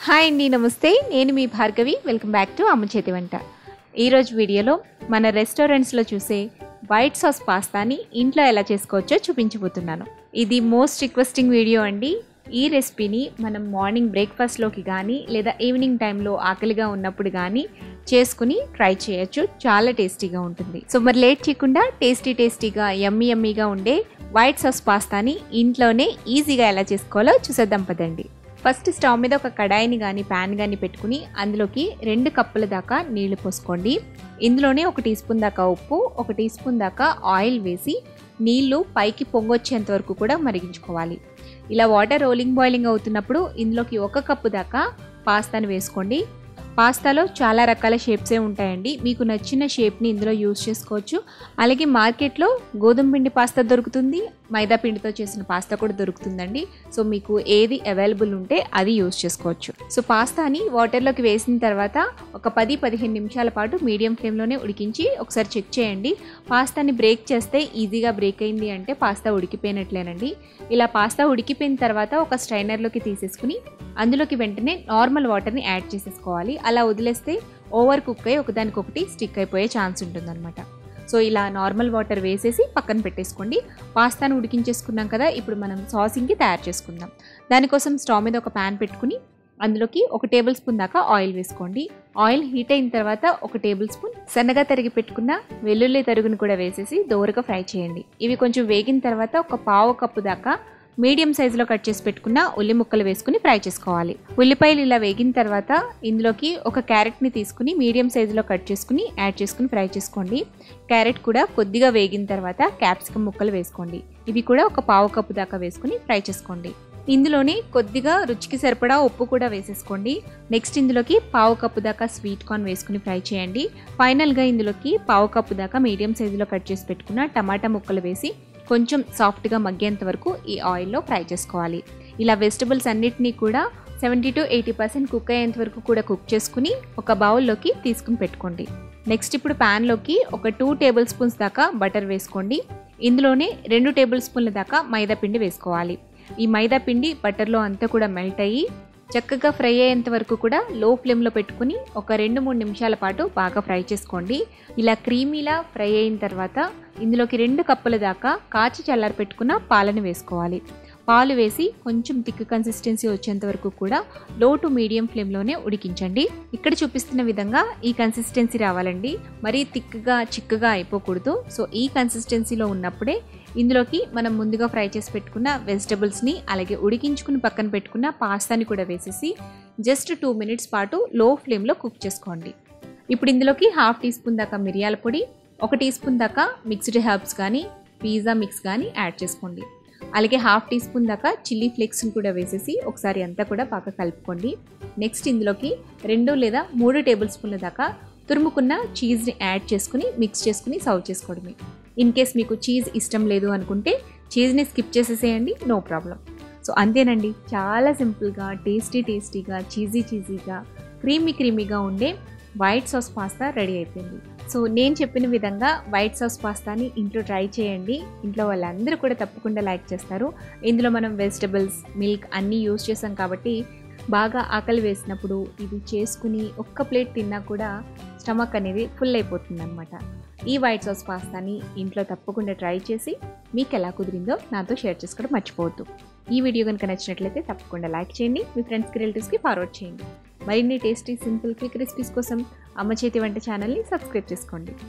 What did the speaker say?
hi అండి నమస్తే నేను మీ భార్గవి వెల్కమ్ బ్యాక్ టు అమ్మ చేతి వంట ఈరోజు వీడియోలో మన రెస్టారెంట్స్లో చూసే వైట్ సాస్ పాస్తాని ఇంట్లో ఎలా చేసుకోవచ్చో చూపించబోతున్నాను ఇది మోస్ట్ రిక్వెస్టింగ్ వీడియో అండి ఈ రెసిపీని మనం మార్నింగ్ బ్రేక్ఫాస్ట్లోకి కానీ లేదా ఈవినింగ్ టైంలో ఆకలిగా ఉన్నప్పుడు కానీ చేసుకుని ట్రై చేయొచ్చు చాలా టేస్టీగా ఉంటుంది సో మరి లేట్ చేయకుండా టేస్టీ టేస్టీగా యమ్మీ యమ్మీగా ఉండే వైట్ సాస్ పాస్తాని ఇంట్లోనే ఈజీగా ఎలా చేసుకోవాలో చూసేద్దాం పదండి ఫస్ట్ స్టవ్ మీద ఒక కడాయిని కానీ ప్యాన్ కానీ పెట్టుకుని అందులోకి రెండు కప్పుల దాకా నీళ్లు పోసుకోండి ఇందులోనే ఒక టీ స్పూన్ దాకా ఉప్పు ఒక టీ స్పూన్ దాకా ఆయిల్ వేసి నీళ్లు పైకి పొంగొచ్చేంత వరకు కూడా మరిగించుకోవాలి ఇలా వాటర్ రోలింగ్ బాయిలింగ్ అవుతున్నప్పుడు ఇందులోకి ఒక కప్పు దాకా పాస్తాని వేసుకోండి పాస్తాలో చాలా రకాల షేప్సే ఉంటాయండి మీకు నచ్చిన షేప్ని ఇందులో యూజ్ చేసుకోవచ్చు అలాగే మార్కెట్లో గోధుమ పిండి పాస్తా దొరుకుతుంది మైదా పిండితో చేసిన పాస్తా కూడా దొరుకుతుందండి సో మీకు ఏది అవైలబుల్ ఉంటే అది యూజ్ చేసుకోవచ్చు సో పాస్తాని వాటర్లోకి వేసిన తర్వాత ఒక పది పదిహేను నిమిషాల పాటు మీడియం ఫ్లేమ్లోనే ఉడికించి ఒకసారి చెక్ చేయండి పాస్తాని బ్రేక్ చేస్తే ఈజీగా బ్రేక్ అయింది అంటే పాస్తా ఉడికిపోయినట్లేనండి ఇలా పాస్తా ఉడికిపోయిన తర్వాత ఒక స్ట్రైనర్లోకి తీసేసుకుని అందులోకి వెంటనే నార్మల్ వాటర్ని యాడ్ చేసేసుకోవాలి అలా వదిలేస్తే ఓవర్ కుక్ అయ్యి ఒకదానికొకటి స్టిక్ అయిపోయే ఛాన్స్ ఉంటుందన్నమాట సో ఇలా నార్మల్ వాటర్ వేసేసి పక్కన పెట్టేసుకోండి పాస్తాను ఉడికించేసుకున్నాం కదా ఇప్పుడు మనం సాసింగ్కి తయారు చేసుకుందాం దానికోసం స్టవ్ మీద ఒక ప్యాన్ పెట్టుకుని అందులోకి ఒక టేబుల్ స్పూన్ దాకా ఆయిల్ వేసుకోండి ఆయిల్ హీట్ అయిన తర్వాత ఒక టేబుల్ స్పూన్ సన్నగా తరిగి పెట్టుకున్న వెల్లుల్లి తరుగును కూడా వేసేసి దోరగా ఫ్రై చేయండి ఇవి కొంచెం వేగిన తర్వాత ఒక పావు కప్పు దాకా మీడియం సైజులో కట్ చేసి పెట్టుకున్న ఉల్లి ముక్కలు వేసుకుని ఫ్రై చేసుకోవాలి ఉల్లిపాయలు ఇలా వేగిన తర్వాత ఇందులోకి ఒక క్యారెట్ని తీసుకుని మీడియం సైజులో కట్ చేసుకుని యాడ్ చేసుకుని ఫ్రై చేసుకోండి క్యారెట్ కూడా కొద్దిగా వేగిన తర్వాత క్యాప్సికమ్ ముక్కలు వేసుకోండి ఇవి కూడా ఒక పావు కప్పు దాకా వేసుకుని ఫ్రై చేసుకోండి ఇందులోనే కొద్దిగా రుచికి సరిపడా ఉప్పు కూడా వేసేసుకోండి నెక్స్ట్ ఇందులోకి పావు కప్పు దాకా స్వీట్ కార్న్ వేసుకుని ఫ్రై చేయండి ఫైనల్గా ఇందులోకి పావు కప్పు దాకా మీడియం సైజులో కట్ చేసి పెట్టుకున్న టమాటా ముక్కలు వేసి కొంచెం సాఫ్ట్గా మగ్గేంత వరకు ఈ ఆయిల్లో ఫ్రై చేసుకోవాలి ఇలా వెజిటబుల్స్ అన్నిటినీ కూడా seventy to eighty percent cook అయ్యేంత వరకు కూడా కుక్ చేసుకుని ఒక బౌల్లోకి తీసుకుని పెట్టుకోండి నెక్స్ట్ ఇప్పుడు ప్యాన్లోకి ఒక టూ టేబుల్ స్పూన్స్ దాకా బటర్ వేసుకోండి ఇందులోనే రెండు టేబుల్ స్పూన్ల దాకా మైదా పిండి వేసుకోవాలి ఈ మైదా పిండి బటర్లో అంతా కూడా మెల్ట్ అయ్యి చక్కగా ఫ్రై అయ్యేంత వరకు కూడా లో ఫ్లేమ్లో పెట్టుకుని ఒక రెండు మూడు నిమిషాల పాటు బాగా ఫ్రై చేసుకోండి ఇలా క్రీమీలా ఫ్రై అయిన తర్వాత ఇందులోకి రెండు కప్పుల దాకా కాచి చల్లారి పెట్టుకున్న పాలను వేసుకోవాలి పాలు వేసి కొంచెం థిక్ కన్సిస్టెన్సీ వచ్చేంత వరకు కూడా లో టు మీడియం ఫ్లేమ్లోనే ఉడికించండి ఇక్కడ చూపిస్తున్న విధంగా ఈ కన్సిస్టెన్సీ రావాలండి మరీ థిక్గా చిక్కగా అయిపోకూడదు సో ఈ కన్సిస్టెన్సీలో ఉన్నప్పుడే ఇందులోకి మనం ముందుగా ఫ్రై చేసి పెట్టుకున్న వెజిటబుల్స్ని అలాగే ఉడికించుకుని పక్కన పెట్టుకున్న పాస్తాని కూడా వేసేసి జస్ట్ టూ మినిట్స్ పాటు లో ఫ్లేమ్లో కుక్ చేసుకోండి ఇప్పుడు ఇందులోకి హాఫ్ టీ స్పూన్ దాకా మిరియాల పొడి ఒక టీ స్పూన్ దాకా మిక్స్డ్ హెర్బ్స్ కానీ పిజ్జా మిక్స్ కానీ యాడ్ చేసుకోండి అలాగే హాఫ్ టీ స్పూన్ దాకా చిల్లీ ఫ్లేక్స్ని కూడా వేసేసి ఒకసారి అంతా కూడా బాగా కలుపుకోండి నెక్స్ట్ ఇందులోకి రెండు లేదా మూడు టేబుల్ స్పూన్ల దాకా తురుముకున్న చీజ్ని యాడ్ చేసుకుని మిక్స్ చేసుకుని సర్వ్ చేసుకోవడమే ఇన్ కేస్ మీకు చీజ్ ఇష్టం లేదు అనుకుంటే చీజ్ని స్కిప్ చేసేసేయండి నో ప్రాబ్లం సో అంతేనండి చాలా సింపుల్గా టేస్టీ టేస్టీగా చీజీ చీజీగా క్రీమీ క్రీమీగా ఉండే వైట్ సాస్ పాస్తా రెడీ అయిపోయింది సో నేను చెప్పిన విధంగా వైట్ సాస్ పాస్తాని ఇంట్లో ట్రై చేయండి ఇంట్లో వాళ్ళందరూ కూడా తప్పకుండా లైక్ చేస్తారు ఇందులో మనం వెజిటబుల్స్ మిల్క్ అన్నీ యూజ్ చేసాం కాబట్టి బాగా ఆకలి వేసినప్పుడు ఇది చేసుకుని ఒక్క ప్లేట్ తిన్నా కూడా స్టమక్ అనేది ఫుల్ అయిపోతుంది అనమాట ఈ వైట్ సాస్ పాస్తాని ఇంట్లో తప్పకుండా ట్రై చేసి మీకు ఎలా కుదిరిందో నాతో షేర్ చేసుకోవడం మర్చిపోవద్దు ఈ వీడియో కనుక నచ్చినట్లయితే తప్పకుండా లైక్ చేయండి మీ ఫ్రెండ్స్కి రిలేటివ్స్కి ఫార్వర్డ్ చేయండి మరిన్ని టేస్టీ సింపుల్ క్విక్ రెసిపీస్ కోసం అమ్మ చేతి వంట ఛానల్ని సబ్స్క్రైబ్ చేసుకోండి